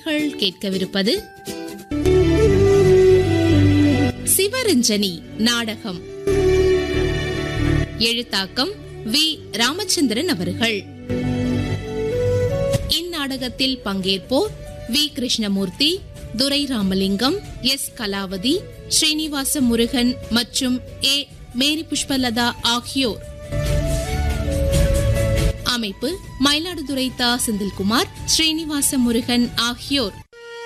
நேர்கள் கேட்கவிருப்பது சிவரஞ்சனி நாடகம் எழுத்தாக்கம் வி ராமச்சந்திரன் அவர்கள் இந்நாடகத்தில் பங்கேற்போர் வி கிருஷ்ணமூர்த்தி துரை ராமலிங்கம் எஸ் கலாவதி ஸ்ரீனிவாச முருகன் மற்றும் ஏ மேரி புஷ்பலதா ஆகியோர் அமைப்பு மயிலாடுதுறை தா செந்தில்குமார் ஸ்ரீனிவாச முருகன் ஆகியோர்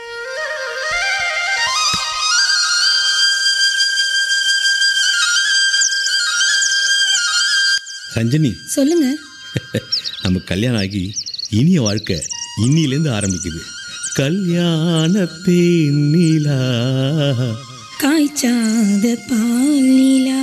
ரஞ்சனி சொல்லுங்க நம்ம கல்யாணம் ஆகி இனிய வாழ்க்கை இன்னிலேருந்து ஆரம்பிக்குது கல்யாணத்தே நீலா காய்ச்சாத பாலிலா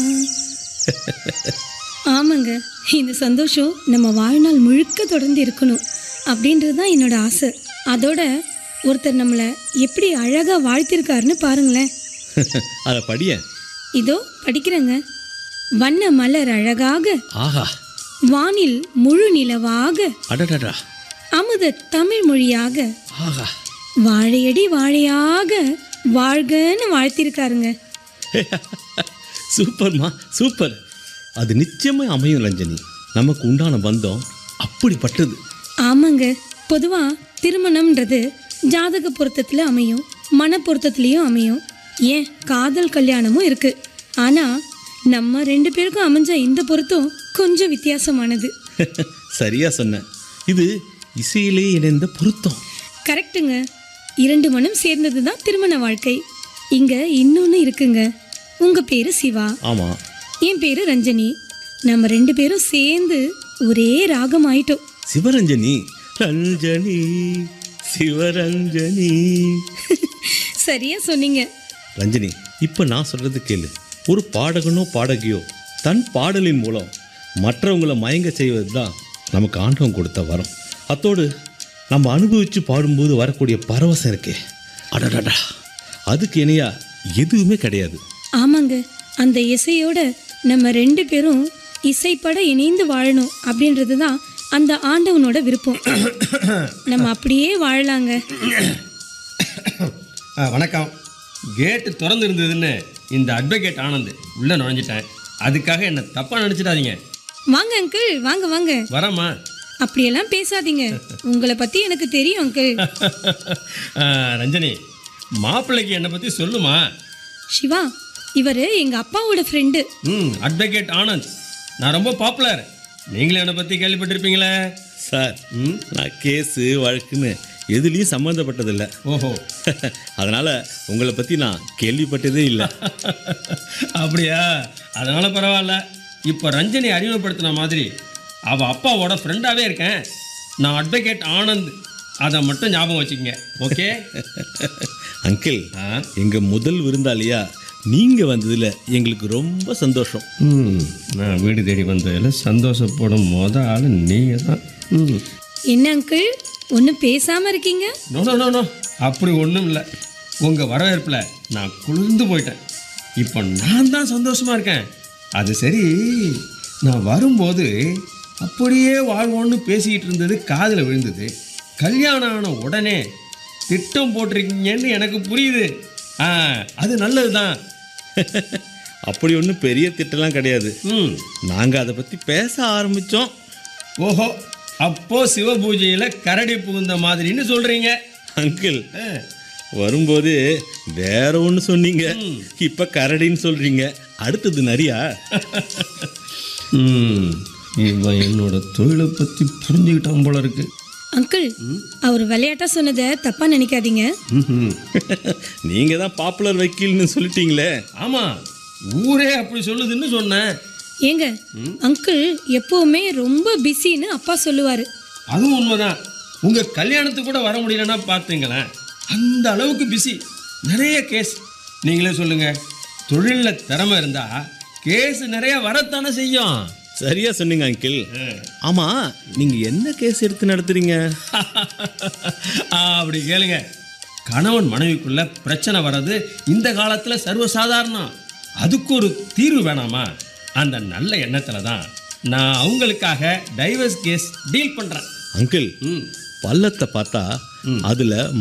ஆமாங்க இந்த சந்தோஷம் நம்ம வாழ்நாள் முழுக்க தொடர்ந்து இருக்கணும் அப்படின்றது தான் என்னோட ஆசை அதோட ஒருத்தர் நம்மளை எப்படி அழகா வாழ்த்திருக்காருன்னு பாருங்களேன் அதை படிய இதோ படிக்கிறேங்க வண்ண மலர் அழகாக ஆஹா வானில் முழு நிலவாக அடடடா அமுத தமிழ் மொழியாக ஆஹா வாழையடி வாழையாக வாழ்கன்னு வாழ்த்திருக்காருங்க சூப்பர்மா சூப்பர் அது நிச்சயமா அமையும் ரஞ்சனி நமக்கு உண்டான பந்தம் அப்படிப்பட்டது ஆமாங்க பொதுவா திருமணம்ன்றது ஜாதக பொருத்தத்துல அமையும் மன பொருத்தத்துலயும் அமையும் ஏன் காதல் கல்யாணமும் இருக்கு ஆனா நம்ம ரெண்டு பேருக்கும் அமைஞ்ச இந்த பொருத்தம் கொஞ்சம் வித்தியாசமானது சரியா சொன்ன இது இசையிலே இணைந்த பொருத்தம் கரெக்ட்டுங்க இரண்டு மனம் சேர்ந்தது தான் திருமண வாழ்க்கை இங்க இன்னொன்னு இருக்குங்க உங்க பேரு சிவா ஆமா என் பேரு ரஞ்சனி நம்ம ரெண்டு பேரும் சேர்ந்து ஒரே ராகம் ஆயிட்டோம் சிவரஞ்சனி ரஞ்சனி சிவரஞ்சனி சரியா சொன்னீங்க ரஞ்சனி இப்போ நான் சொல்றது கேளு ஒரு பாடகனோ பாடகியோ தன் பாடலின் மூலம் மற்றவங்களை மயங்க செய்வது தான் நமக்கு ஆண்டவன் கொடுத்த வரம் அத்தோடு நம்ம அனுபவித்து பாடும்போது வரக்கூடிய பரவசம் இருக்கே அடடடா அதுக்கு இணையா எதுவுமே கிடையாது ஆமாங்க அந்த இசையோட நம்ம ரெண்டு பேரும் இசைப்பட இணைந்து வாழணும் அப்படின்றது தான் அந்த ஆண்டவனோட விருப்பம் நம்ம அப்படியே வாழலாங்க ஆ, வணக்கம் கேட்டு திறந்து இருந்ததுன்னு இந்த அட்வொகேட் ஆனந்த் உள்ளே நுழைஞ்சிட்டேன் அதுக்காக என்னை தப்பாக நினச்சிடாதீங்க வாங்க அங்கிள் வாங்க வாங்க வரேம்மா அப்படியெல்லாம் பேசாதீங்க உங்களை பத்தி எனக்கு தெரியும் அங்கிள் ஆ, ரஞ்சனி மாப்பிள்ளைக்கு என்னை பற்றி சொல்லுமா சிவா இவர் எங்க அப்பாவோட ஃப்ரெண்டு ம் அட்வொகேட் ஆனந்த் நான் ரொம்ப பாப்புலர் நீங்களும் என்னை பற்றி கேள்விப்பட்டிருப்பீங்களே சார் ம் நான் கேஸு வழக்குன்னு எதுலேயும் சம்மந்தப்பட்டதில்லை ஓஹோ அதனால் உங்களை பற்றி நான் கேள்விப்பட்டதே இல்லை அப்படியா அதனால பரவாயில்ல இப்போ ரஞ்சனி அறிமுகப்படுத்தின மாதிரி அவள் அப்பாவோட ஃப்ரெண்டாகவே இருக்கேன் நான் அட்வொகேட் ஆனந்த் அதை மட்டும் ஞாபகம் வச்சுக்கங்க ஓகே அங்கிள் ஆ எங்கள் முதல் விருந்தாளியா நீங்கள் வந்ததில் எங்களுக்கு ரொம்ப சந்தோஷம் ம் நான் வீடு தேடி வந்ததில் சந்தோஷப்படும் மொத ஆள் நீங்கள் தான் ம் என்ன அங்கிள் ஒன்றும் பேசாம இருக்கீங்க நோ நோ நோ நோ அப்படி ஒன்றும் இல்லை உங்கள் வரவேற்பில் நான் குளிர்ந்து போயிட்டேன் இப்போ நான் தான் சந்தோஷமாக இருக்கேன் அது சரி நான் வரும்போது அப்படியே வாழ்வோன்னு பேசிக்கிட்டு இருந்தது காதில் விழுந்தது கல்யாணம் ஆன உடனே திட்டம் போட்டிருக்கீங்கன்னு எனக்கு புரியுது ஆ அது நல்லது தான் அப்படி ஒன்றும் பெரிய திட்டம்லாம் கிடையாது ம் நாங்கள் அதை பற்றி பேச ஆரம்பித்தோம் ஓஹோ அப்போ சிவபூஜையில் கரடி புகுந்த மாதிரின்னு சொல்கிறீங்க அங்கிள் வரும்போது வேற ஒன்று சொன்னீங்க ம். இப்போ கரடின்னு சொல்கிறீங்க அடுத்தது நிறையா ம் இவன் என்னோட தொழிலை பற்றி புரிஞ்சுக்கிட்டான் போல இருக்கு அங்கிள் அவர் விளையாட்டா சொன்னதை தப்பா நினைக்காதீங்க ம்ஹும். நீங்கள் தான் பாப்புலர் வக்கீல்னு சொல்லிட்டீங்களே ஆமாம் ஊரே அப்படி சொல்லுதுன்னு சொன்னேன் ஏங்க அங்கிள் எப்பவுமே ரொம்ப பிஸின்னு அப்பா சொல்லுவாரு அதுவும் உண்மைதான் உங்கள் கல்யாணத்துக்கு கூட வர முடியலன்னா பார்த்துங்களேன் அந்த அளவுக்கு பிஸி நிறைய கேஸ் நீங்களே சொல்லுங்க தொழிலில் திறமை இருந்தால் கேஸ் நிறைய வரத்தானே செய்யும் சரியா சொன்னீங்க அங்கிள் ஆமாம் நீங்கள் என்ன கேஸ் எடுத்து நடத்துறீங்க ஆ, அப்படி கேளுங்க கணவன் மனைவிக்குள்ள பிரச்சனை வர்றது இந்த காலத்தில் சர்வசாதாரணம் அதுக்கு ஒரு தீர்வு வேணாமா அந்த நல்ல எண்ணத்தில் தான் நான் அவங்களுக்காக டைவர்ஸ் கேஸ் டீல் பண்ணுறேன் அங்கிள் ம் பள்ளத்தை பார்த்தா அதில்